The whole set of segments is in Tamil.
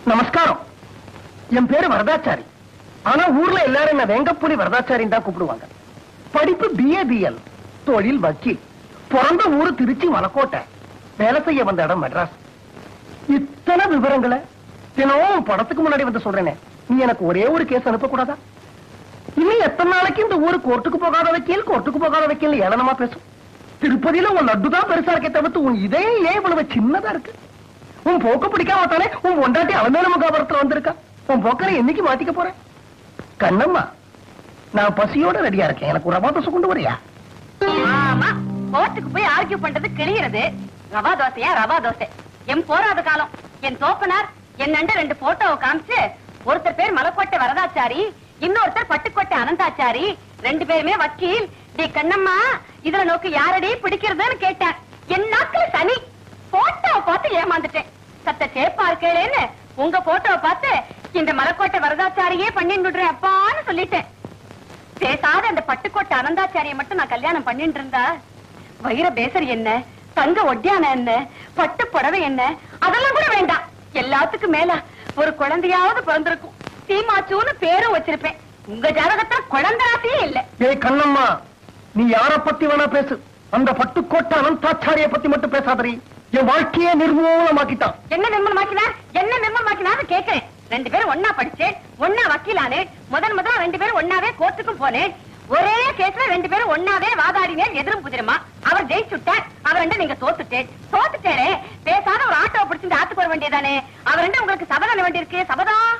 நமஸ்காரம் என் பேரு வரதாச்சாரி ஆனா ஊர்ல எல்லாரும் என்ன வேங்கப்புலி வரதாச்சாரின்னு தான் கூப்பிடுவாங்க படிப்பு பிஏ பிஎல் தொழில் வக்கீல் பிறந்த ஊரு திருச்சி மலக்கோட்டை வேலை செய்ய வந்த இடம் மெட்ராஸ் இத்தனை விவரங்களை தினமும் படத்துக்கு முன்னாடி வந்து சொல்றேனே நீ எனக்கு ஒரே ஒரு கேஸ் அனுப்ப கூடாதா இன்னும் எத்தனை நாளைக்கு இந்த ஊரு கோர்ட்டுக்கு போகாத வக்கீல் கோர்ட்டுக்கு போகாத வக்கீல் ஏளனமா பேசும் திருப்பதியில உன் லட்டு தான் பெருசா இருக்கே தவிர்த்து உன் இதே ஏன் இவ்வளவு சின்னதா இருக்கு உன் போக்க பிடிக்காம தானே உன் பொண்டாட்டி அவன் முகாபுரத்துல வந்திருக்கா உன் போக்கரை என்னைக்கு மாத்திக்க போறேன் கண்ணம்மா நான் பசியோட ரெடியா இருக்கேன் எனக்கு ஒரு ரவா தோசை கொண்டு வரியா ஆமா கோர்ட்டுக்கு போய் ஆர்கியூ பண்றது கிளியறது ரவா தோசையா ரவா தோசை என் போராத காலம் என் தோப்பனார் என் நண்டு ரெண்டு போட்டோவை காமிச்சு ஒருத்தர் பேர் மலைக்கோட்டை வரதாச்சாரி இன்னொருத்தர் பட்டுக்கோட்டை அனந்தாச்சாரி ரெண்டு பேருமே வக்கீல் டி கண்ணம்மா இதுல நோக்கு யாரடி பிடிக்கிறதுன்னு கேட்டேன் என் நாக்குல சனி போட்டோவை பார்த்து ஏமாந்துட்டேன் சத்த சேப்பா இருக்கேன்னு உங்க போட்டோவை பார்த்து இந்த மலைக்கோட்டை வரதாச்சாரியே பண்ணிட்டு விடுறேன் அப்பான்னு சொல்லிட்டேன் பேசாத அந்த பட்டுக்கோட்டை அனந்தாச்சாரிய மட்டும் நான் கல்யாணம் பண்ணிட்டு இருந்தா வைர பேசர் என்ன தங்க ஒட்டியான என்ன பட்டு புடவை என்ன அதெல்லாம் கூட வேண்டாம் எல்லாத்துக்கும் மேல ஒரு குழந்தையாவது பிறந்திருக்கும் சீமாச்சூன்னு பேரும் வச்சிருப்பேன் உங்க ஜாதகத்துல குழந்தை ராசியே இல்ல ஏய் கண்ணம்மா நீ யார பத்தி வேணா பேசு அந்த பட்டுக்கோட்டை அனந்தாச்சாரிய பத்தி மட்டும் பேசாதடி என் வாழ்க்கையே நிர்மூலமாக்கிட்டான் என்ன நிர்மலமாக்கினார் என்ன நிர்மலமாக்கினார்னு கேக்குறேன் ரெண்டு பேரும் ஒன்னா படிச்சேன் ஒன்னா வக்கீலானே முதன் முதல்ல ரெண்டு பேரும் ஒன்னாவே கோர்ட்டுக்கும் போனேன் ஒரே கேஸ்ல ரெண்டு பேரும் ஒன்னாவே வாதாடினேன் எதிரும் குதிரமா அவர் ஜெயிச்சுட்டார் அவர் ரெண்டு நீங்க தோத்துட்டேன் தோத்துட்டேரே பேசாத ஒரு ஆட்டோவை பிடிச்சிட்டு ஆத்துக்கு வர வேண்டியதானே அவர் ரெண்டு உங்களுக்கு சபதம் வேண்டியிருக்கு சபதம்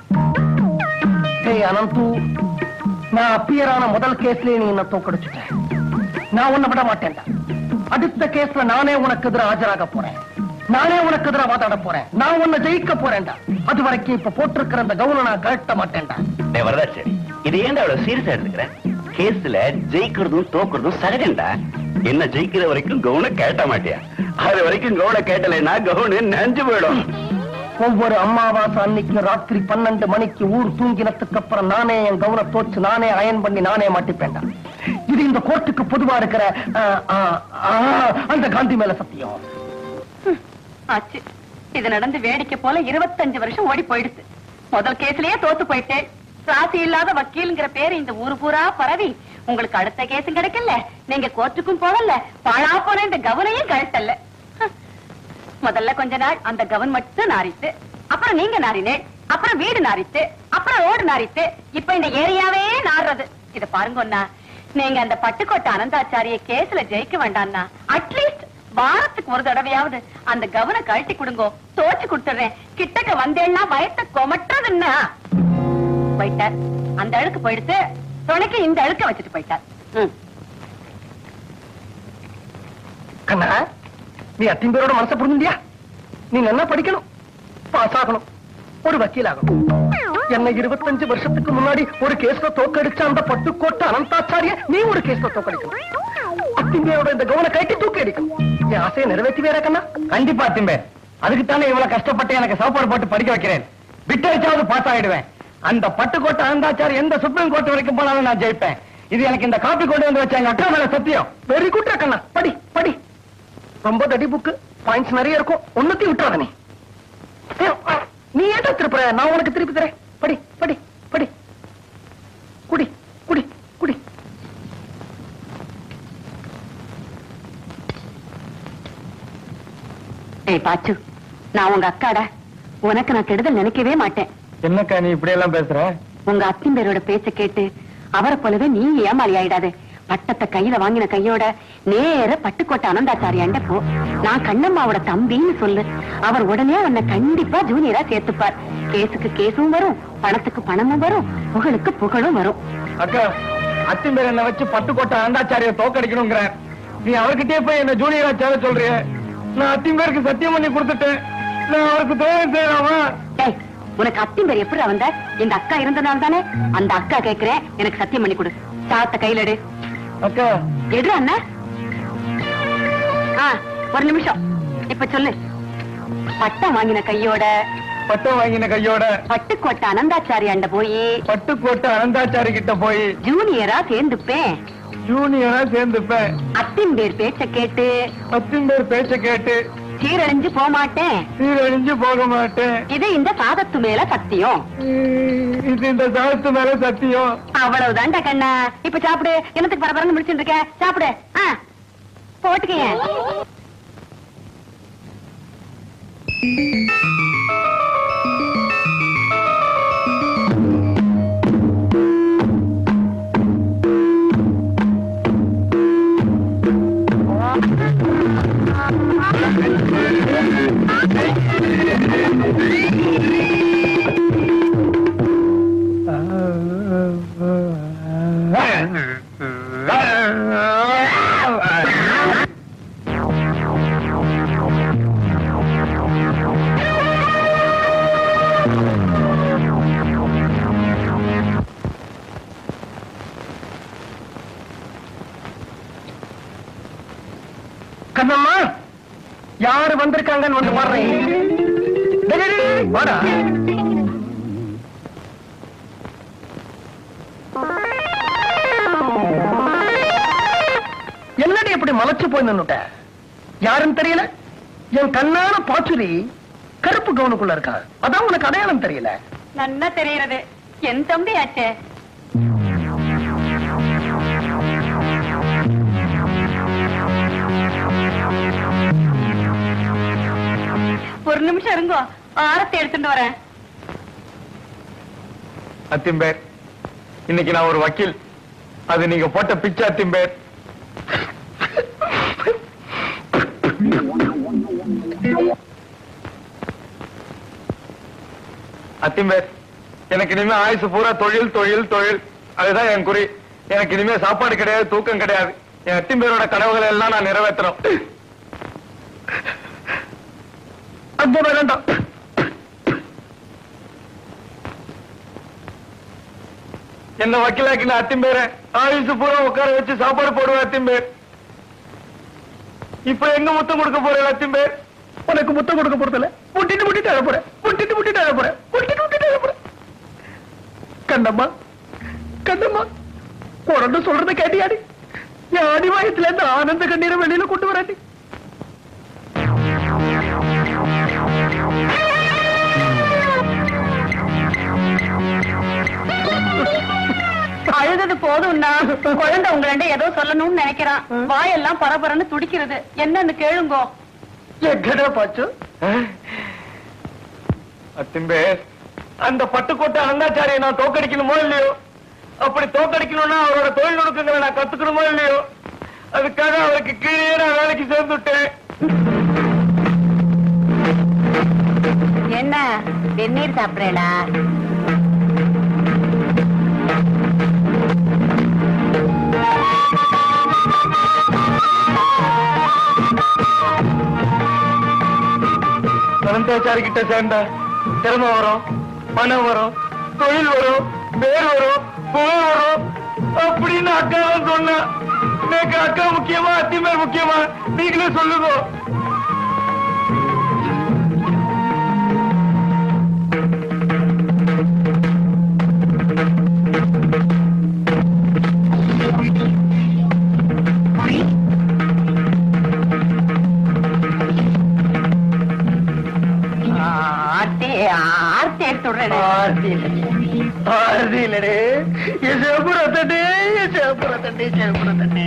ஏய் அனந்து நான் அப்பியரான முதல் கேஸ்லயே நீ என்ன தோக்கடிச்சுட்ட நான் உன்னை விட மாட்டேன்டா அடுத்த கேஸ்ல நானே உனக்கு எதிராக ஆஜராக போறேன் நானே உனக்கு எதிராக வாதாட போறேன் நான் உன்னை ஜெயிக்க போறேன்டா அது வரைக்கும் இப்ப போட்டிருக்கிற அந்த கவுன நான் கழட்ட மாட்டேன்டா டேய் வரதாச்சேரி இது ஏன்டா அவ்வளவு சீரியஸா எடுத்துக்கிற கேஸ்ல ஜெயிக்கிறதும் தோக்குறதும் சகஜம்டா என்ன ஜெயிக்கிற வரைக்கும் கவுன கேட்ட மாட்டியா அது வரைக்கும் கவுன கேட்டலைன்னா கவுனு நஞ்சு போயிடும் ஒவ்வொரு அமாவாசை அன்னைக்கு ராத்திரி பன்னெண்டு மணிக்கு ஊர் தூங்கினத்துக்கு அப்புறம் நானே என் கவுன தோச்சு நானே அயன் பண்ணி நானே மாட்டிப்பேன்டா இது இந்த கோர்ட்டுக்கு பொதுவா இருக்கிற ஆ, ஆ, ஆ, அந்த காந்தி மேல சத்தியம் ஆச்சு இது நடந்து வேடிக்கை போல இருபத்தஞ்சு வருஷம் ஓடி போயிடுச்சு முதல் கேஸ்லயே தோத்து போயிட்டேன் ராசி இல்லாத வக்கீல்ங்கிற பேரு இந்த ஊரு பூரா பரவி உங்களுக்கு அடுத்த கேஸும் கிடைக்கல நீங்க கோர்ட்டுக்கும் போகல பாழா போன இந்த கவனையும் கழட்டல ஹம். முதல்ல கொஞ்ச நாள் அந்த கவன் மட்டும் நாரித்து அப்புறம் நீங்க நாரினேன் அப்புறம் வீடு நாரித்து அப்புறம் ரோடு நாரித்து இப்ப இந்த ஏரியாவே நாடுறது இத பாருங்க அண்ணா நீங்க அந்த பட்டுக்கோட்டை அனந்தாச்சாரிய கேஸ்ல ஜெயிக்க வேண்டாம்னா அட்லீஸ்ட் வாரத்துக்கு ஒரு தடவையாவது அந்த கவனை கழட்டி கொடுங்கோ தோச்சு கொடுத்துறேன் கிட்டக்க வந்தேன்னா பயத்தை கொமட்டுறதுன்னா போயிட்டார் அந்த அழுக்கு போயிடுத்து துணைக்கு இந்த அழுக்க வச்சுட்டு போயிட்டார் ம். கண்ணா நீ அத்தின் பேரோட மனசை புரிஞ்சுண்டியா நீ நல்லா படிக்கணும் பாஸ் ஆகணும் ஒரு வக்கீல் ஆகணும் என்ன இருபத்தஞ்சு வருஷத்துக்கு முன்னாடி ஒரு கேஸ்ல தோக்கடிச்ச அந்த பட்டுக்கோட்டை அனந்தாச்சாரிய நீ ஒரு கேஸ்ல தோக்கடிக்கணும் அத்திம்பேரோட இந்த கவன கைட்டி தூக்கி அடிக்கணும் என் ஆசையை நிறைவேற்றி வேற கண்ணா கண்டிப்பா அத்திம்பே அதுக்குத்தானே இவ்வளவு கஷ்டப்பட்டு எனக்கு சாப்பாடு போட்டு படிக்க வைக்கிறேன் விட்டு வச்சாவது பாஸ் ஆயிடுவேன் அந்த பட்டுக்கோட்டை அனந்தாச்சார் எந்த சுப்ரீம் கோர்ட் வரைக்கும் போனாலும் நான் ஜெயிப்பேன் இது எனக்கு இந்த காப்பி கொண்டு வந்து வச்ச எங்க அக்கா மேல சத்தியம் வெரி குட் கண்ணா படி படி ரொம்ப தடி புக்கு பாயிண்ட்ஸ் நிறைய இருக்கும் ஒண்ணுத்தையும் விட்டுறாத நீ ஏய், ஆ, நீ ஏன்டா திருப்புற நான் உனக்கு திருப்பி தரேன் படி படி படி குடி குடி குடி ஏய் பாச்சு நான் உங்க அக்காடா உனக்கு நான் கெடுதல் நினைக்கவே மாட்டேன் என்னக்கா நீ இப்படி எல்லாம் பேசுற உங்க அத்திம்பேரோட பேச்ச கேட்டு அவரை போலவே நீ ஏமாளி ஆயிடாதே பட்டத்தை கையில வாங்கின கையோட நேர பட்டுக்கோட்டை அனந்தாச்சாரியாண்ட போ நான் கண்ணம்மாவோட தம்பின்னு சொல்லு அவர் உடனே உன்னை கண்டிப்பா ஜூனியரா சேர்த்துப்பார் கேஸுக்கு கேஸும் வரும் பணத்துக்கு பணமும் வரும் புகழுக்கு புகழும் வரும் அக்கா அத்திம்பேர் என்ன வச்சு பட்டுக்கோட்டை அனந்தாச்சாரிய தோக்கடிக்கணுங்கிற நீ அவர்கிட்டயே போய் என்ன ஜூனியரா சேர சொல்றிய நான் அத்திம்பேருக்கு சத்தியம் பண்ணி கொடுத்துட்டேன் நான் அவருக்கு துரோகம் செய்யலாமா டேய் உனக்கு அத்திம்பேர் எப்படி வந்த இந்த அக்கா இருந்தனால தானே அந்த அக்கா கேக்குறேன் எனக்கு சத்தியம் பண்ணி கொடு சாத்த கையில எடு அக்கா எடு அண்ணா ஆ, ஒரு நிமிஷம் இப்ப சொல்லு பட்டம் வாங்கின கையோட பட்டம் வாங்கின கையோட பட்டுக்கோட்டை அனந்தாச்சாரி அண்ட போய் பட்டுக்கோட்டை அனந்தாச்சாரி கிட்ட போய் ஜூனியரா சேர்ந்துப்பேன் ஜூனியரா சேர்ந்துப்பேன் அத்தின் பேர் பேச்ச கேட்டு அத்திம்பேர் பேச்ச கேட்டு சீரழிஞ்சு போக மாட்டேன் சீரழிஞ்சு போக மாட்டேன் இது இந்த சாதத்து மேல சத்தியம் இது இந்த சாதத்து மேல சத்தியம் அவ்வளவு தாண்டா கண்ணா இப்ப சாப்பிடு என்னத்துக்கு பரபரன்னு முடிச்சுட்டு இருக்க சாப்பிடு ஆ, போட்டுக்கங்க கண்ணம்மா யாரு வந்திருக்காங்கன்னு வந்து பாடுறேன் டேய், டேய், டேய், வாடா என்னடி இப்படி மலைச்சு போய் நின்னுட்ட யாருன்னு தெரியல என் கண்ணான பாச்சுரி கருப்பு கவுனுக்குள்ள இருக்கா அதான் உனக்கு அடையாளம் தெரியல நல்லா தெரியுறது என் தம்பி ஆச்சே ஒரு நிமிஷம் இருங்கோ ஆரத்தை எடுத்துட்டு வரேன் அத்திம்பேர் இன்னைக்கு நான் ஒரு வக்கீல் அது நீங்க போட்ட பிச்சை அத்திம்பேர் அத்திம்பேர் எனக்கு இனிமே ஆயுசு பூரா தொழில் தொழில் தொழில் அதுதான் என் குறி எனக்கு இனிமே சாப்பாடு கிடையாது தூக்கம் கிடையாது என் அத்திம்பேரோட கனவுகளை எல்லாம் நான் நிறைவேற்றணும் அந்த வேண்டாம் என்ன வக்கீலாக்கி நான் அத்திம்பேர ஆயுசு பூரா உட்கார வச்சு சாப்பாடு போடுவேன் அத்திம்பேர் இப்ப எங்க முத்தம் கொடுக்க போறேன் அத்திம்பேர் உனக்கு முத்தம் கொடுக்க போறதில்ல முட்டிட்டு முட்டிட்டு அழ போறேன் முட்டிட்டு முட்டிட்டு அழ போறேன் முட்டிட்டு முட்டிட்டு அழ போறேன் கண்டம்மா கண்டம்மா குழந்தை சொல்றத கேட்டியாடி என் அடிவாயத்துல இருந்து ஆனந்த கண்ணீரை வெளியில கொண்டு வராட்டி அழுதது போதும்னா குழந்தை உங்கள்ட்ட ஏதோ சொல்லணும்னு நினைக்கிறான் வாயெல்லாம் பரபரன்னு துடிக்கிறது என்னன்னு கேளுங்கோ எங்கடா பாச்சு அத்திம்பேர் அந்த பட்டுக்கோட்டை அனந்தாச்சாரியை நான் தோக்கடிக்கணுமோ இல்லையோ அப்படி தோக்கடிக்கணும்னா அவரோட தொழில் நுணுக்கங்களை நான் கத்துக்கணுமோ இல்லையோ அதுக்காக அவருக்கு கீழே நான் வேலைக்கு சேர்ந்து விட்டேன் என்ன வெந்நீர் சாப்பிடுறேடா அனந்தாச்சாரி கிட்ட சேர்ந்தா திறமை வரும் பணம் வரும் தொழில் வரும் பேர் வரும் புகழ் வரும் அப்படின்னு அக்கா தான் சொன்னா எனக்கு அக்கா முக்கியமா அத்திமேர் முக்கியமா நீங்களே சொல்லுங்க ஆர்த்தி ஆர்த்தி எடுத்து விடுறேன் ஆறுதி இல்லடே என் சேப்புறத்தட்டே என் சேப்புறத்தட்டே சேப்புறத்தட்டே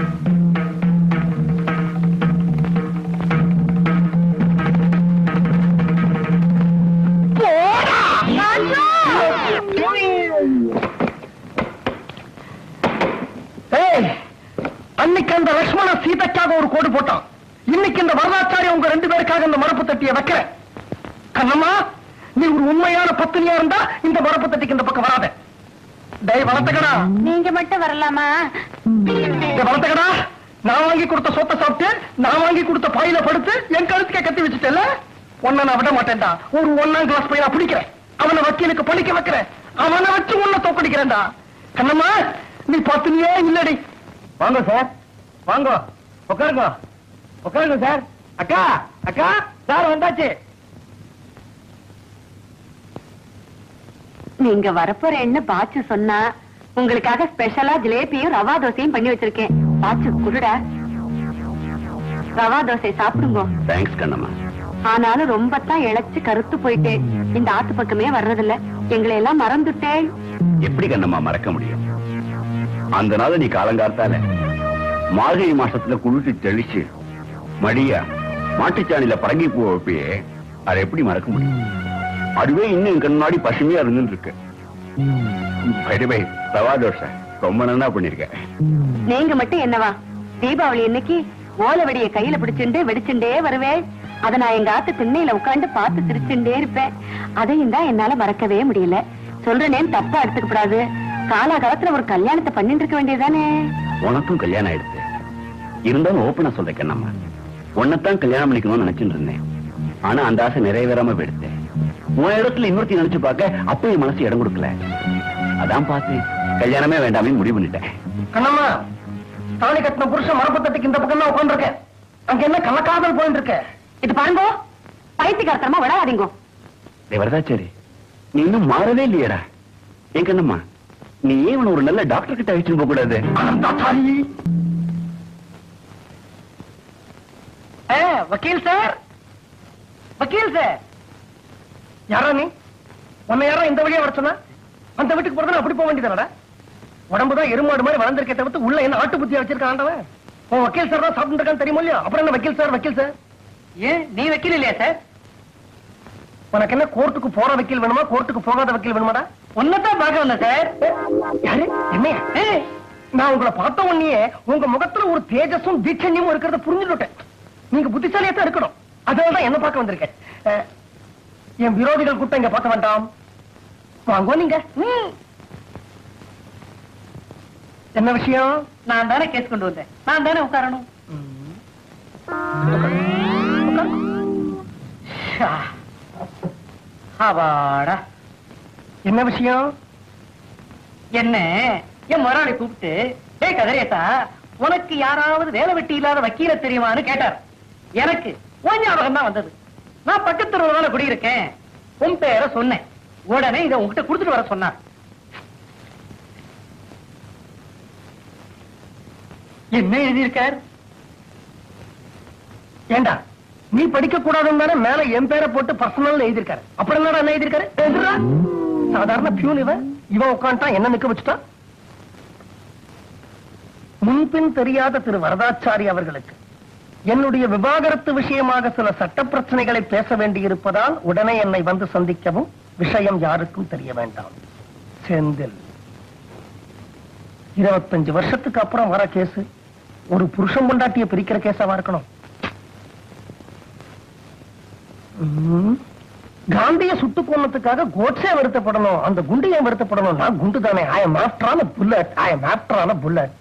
ஏய், அன்னைக்கு அந்த லக்ஷ்மண சீதைக்காக ஒரு கோடு போட்டான் இன்னைக்கு இந்த வரதாச்சாரி உங்க ரெண்டு பேருக்காக இந்த மரப்பு தட்டிய வைக்கிறேன் கண்ணம்மா நீ ஒரு உண்மையான பத்தினியா இருந்தா இந்த மரப்பு தட்டிக்கு இந்த பக்கம் வராத டேய் வளர்த்துக்கடா நீங்க மட்டும் வரலாமா டேய் வளர்த்துக்கடா நான் வாங்கி கொடுத்த சொத்தை சாப்பிட்டு நான் வாங்கி கொடுத்த பாயில படுத்து என் கழுத்துக்க கத்தி வச்சுட்டேல உன்னை நான் விட மாட்டேன்டா ஒரு ஒன்னாம் கிளாஸ் பையனா பிடிக்கிறேன் அவனை வக்கீலுக்கு படிக்க வைக்கிறேன் அவனை வச்சு உன்னை தோக்கடிக்கிறேன்டா கண்ணம்மா நீ பத்தினியே இல்லடி வாங்க சார் வாங்க உட்காருங்க உட்காருங்க சார் அக்கா அக்கா சார் வந்தாச்சு நீங்க வரப்போறேன்னு பாச்சு சொன்னா உங்களுக்காக ஸ்பெஷலா ஜிலேபியும் ரவா தோசையும் பண்ணி வச்சிருக்கேன் பாச்சு குடுடா ரவா தோசை சாப்பிடுங்க தேங்க்ஸ் கண்ணம்மா ஆனாலும் ரொம்ப தான் இழைச்சு கருத்து போயிட்டேன் இந்த ஆத்து பக்கமே வர்றதில்ல எங்களை எல்லாம் மறந்துட்டேன் எப்படி கண்ணம்மா மறக்க முடியும் அந்த நாள் நீ காலங்காத்தால மார்கழி மாசத்துல குளிச்சு தெளிச்சு மடியா மாட்டுச்சாணியில பரங்கி பூ வைப்பியே அதை எப்படி மறக்க முடியும் அதுவே இன்னும் என் கண் முன்னாடி பசுமையா இருந்துட்டு இருக்கு பை ரவா தோசை ரொம்ப நல்லா பண்ணிருக்க நீங்க மட்டும் என்னவா தீபாவளி இன்னைக்கு ஓலை வெடிய கையில பிடிச்சுண்டு வெடிச்சுண்டே வருவேன் அத நான் எங்க ஆத்து திண்ணையில உட்கார்ந்து பார்த்து சிரிச்சுண்டே இருப்பேன் அதையும் தான் என்னால மறக்கவே முடியல சொல்றேன்னு தப்பா எடுத்துக்க கூடாது காலாகாலத்துல ஒரு கல்யாணத்தை பண்ணிட்டு இருக்க வேண்டியதானே உனக்கும் கல்யாணம் ஆயிடுச்சு இருந்தாலும் ஓப்பனா சொல்றேன் கண்ணம்மா உன்னைத்தான் கல்யாணம் பண்ணிக்கணும்னு நினைச்சிட்டு இருந்தேன் ஆனா அந்த ஆசை நிறைவேறாம போயிடுச்சு உன் இடத்துல இன்னொருத்தி நினைச்சு பார்க்க அப்ப என் மனசு இடம் கொடுக்கல அதான் பார்த்து கல்யாணமே வேண்டாமே முடிவு பண்ணிட்டேன் கண்ணம்மா தாலி கட்டின புருஷன் மரப்பத்தட்டுக்கு இந்த பக்கம் தான் உட்காந்துருக்க அங்க என்ன கலக்காதல் போயிட்டு இருக்க இது பாருங்க பைத்தியக்காரத்தனமா விடாதீங்க டேய் வரதாச்சாரி நீ இன்னும் மாறவே இல்லையடா ஏன் கண்ணம்மா நீ ஏன் இவனை ஒரு நல்ல டாக்டர் கிட்ட அழைச்சிட்டு போக கூடாது அனந்தாச்சாரி வக்கீல் சார் வக்கீல் சார் யாரா நீ உன்னை யாரா இந்த வழியா வர சொன்னா அந்த வீட்டுக்கு போறதுனா அப்படி போக வேண்டியதானடா உடம்புதான் எருமாடு மாதிரி வளர்ந்திருக்கே தவிர்த்து உள்ள என்ன ஆட்டு புத்தியா வச்சிருக்கான் ஆண்டவன் உன் வக்கீல் சார் தான் சாப்பிட்டு இருக்கான்னு தெரியுமா இல்லையா அப்புறம் என்ன வக்கீல் சார் வக்கீல் சார் ஏன் நீ வக்கீல் இல்லையா சார் உனக்கு என்ன கோர்ட்டுக்கு போற வக்கீல் வேணுமா கோர்ட்டுக்கு போகாத வக்கீல் வேணுமாடா உன்னதான் பார்க்க வந்தேன் சார் யாரு என்னையா ஏய், நான் உங்களை பார்த்த உடனே உங்க முகத்துல ஒரு தேஜஸும் தீட்சண்யமும் இருக்கிறத புரிஞ்சுட்டேன் நீங்க புத்திசாலியா தான் இருக்கணும் அதனாலதான் என்ன பார்க்க வந்திருக்கேன் அஹ், என் விரோதிகள் கூட்டம் இங்க பார்க்க வேண்டாம் வாங்க நீங்க ம். என்ன விஷயம் நான் தானே கேஸ் கொண்டு வந்தேன் நான் தானே உட்காரணும் ஷா. அப்பாடா என்ன விஷயம் என்ன என் முதலாளி கூப்பிட்டு டேய் கதிரேசா உனக்கு யாராவது வேலை வெட்டி இல்லாத வக்கீல தெரியுமான்னு கேட்டார் எனக்கு உன் ஞாபகம் தான் வந்தது நான் பக்கத்து தெருவுல குடியிருக்கேன் உன் பேரை சொன்னேன் உடனே இதை உன்கிட்ட கொடுத்துட்டு வர சொன்னார் என்ன எழுதியிருக்கார் ஏண்டா நீ படிக்க கூடாதுன்னு தானே மேல என் பேரை போட்டு பர்சனல் எழுதியிருக்காரு அப்புறம் என்னடா என்ன எழுதியிருக்காரு எழுதுடா. சாதாரண பியூன் இவன் இவன் உட்காந்துட்டான் என்ன நிக்க வச்சுட்டான் முன்பின் தெரியாத திரு வரதாச்சாரி அவர்களுக்கு என்னுடைய விவாகரத்து விஷயமாக சில சட்ட பிரச்சனைகளை பேச வேண்டியிருப்பதால் உடனே என்னை வந்து சந்திக்கவும் விஷயம் யாருக்கும் தெரிய வேண்டாம் செந்தில் இருபத்தஞ்சு வருஷத்துக்கு அப்புறம் வர கேஸ் ஒரு புருஷன் பொண்டாட்டிய பிரிக்கிற கேஸாவா இருக்கணும் ம்ம். காந்திய சுட்டு போனதுக்காக கோட்ஸே வருத்தப்படணும் அந்த குண்டு ஏன் வருத்தப்படணும் நான் குண்டு தானே ஐ எம் ஆஃப்டரான புல்லட் ஐ எம் ஆஃப்டரான புல்லட்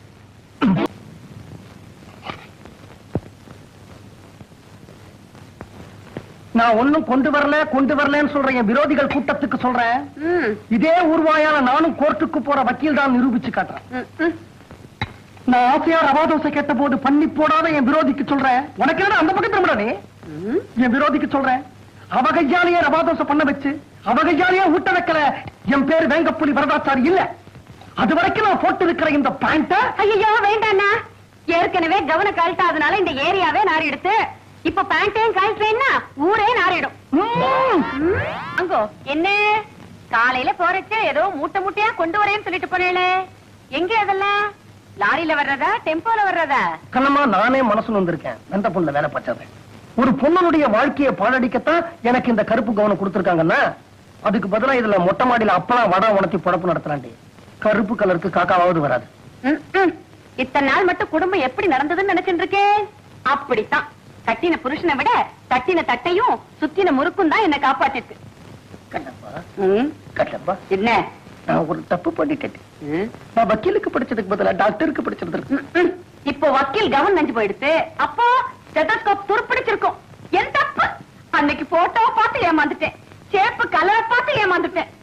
நான் ஒண்ணும் கொண்டு வரல கொண்டு வரலன்னு சொல்றேன் என் விரோதிகள் கூட்டத்துக்கு சொல்றேன் ம், இதே ஊர்வாயால நானும் கோர்ட்டுக்கு போற வக்கீல் தான் நிரூபிச்சு காட்டுறேன் ம், ம். நான் ஆசையா ரவா தோசை கேட்ட போது பண்ணி போடாத என் விரோதிக்கு சொல்றேன் உனக்கு என்ன அந்த பக்கம் திரும்படா நீ ம். என் விரோதிக்கு சொல்றேன் அவ கையாலேயே ரவா தோசை பண்ண வச்சு அவ கையாலேயே ஊட்ட வைக்கல என் பேர் வேங்கப்புலி வரதாச்சாரி இல்ல அது வரைக்கும் நான் போட்டு இருக்கிற இந்த பேண்ட ஐயோ வேண்டாண்ணா ஏற்கனவே கவன கழட்டாதனால இந்த ஏரியாவே நாரிடுத்து இப்ப பேண்டையும் கழட்டேன்னா ஊரே நாரிடும் ம், அங்கோ என்ன காலையில போறச்ச ஏதோ மூட்டை மூட்டையா கொண்டு வரேன்னு சொல்லிட்டு போனேளே எங்க அதெல்லாம் லாரியில வர்றதா டெம்போல வர்றதா கண்ணம்மா நானே மனசு வந்திருக்கேன் வெந்த பொண்ணுல வேலை பச்சது ஒரு பொண்ணனுடைய வாழ்க்கையை பாழடிக்கத்தான் எனக்கு இந்த கருப்பு கவனம் கொடுத்திருக்காங்கன்னா அதுக்கு பதிலா இதுல மொட்டை மாடியில அப்பளம் வடை உணர்த்தி பொழப்பு நடத்தலாண்டி கருப்பு கலருக்கு காக்காவாவது வராது ம், ம். இத்தனை நாள் மட்டும் குடும்பம் எப்படி நடந்ததுன்னு நினைச்சிட்டு இருக்கேன் அப்படித்தான் கட்டின புருஷனை விட தட்டின தட்டையும் சுத்தின முறுக்கும் தான் என்ன காப்பாத்திருக்கு கண்ணப்பா ம், கண்ணப்பா என்ன நான் ஒரு தப்பு பண்ணிட்டேன் ம், நான் வக்கீலுக்கு படிச்சதுக்கு பதிலா டாக்டருக்கு படிச்சிருந்திருக்கு ம், ம். இப்போ வக்கீல் கவன் நஞ்சு போயிடுத்து அப்போ ஸ்டெதஸ்கோப் துருப்பிடிச்சிருக்கும் என் தப்பு அன்னைக்கு போட்டோ பார்த்து ஏமாந்துட்டேன் சேப்பு கலரை பார்த்து ஏமாந்துட்டேன்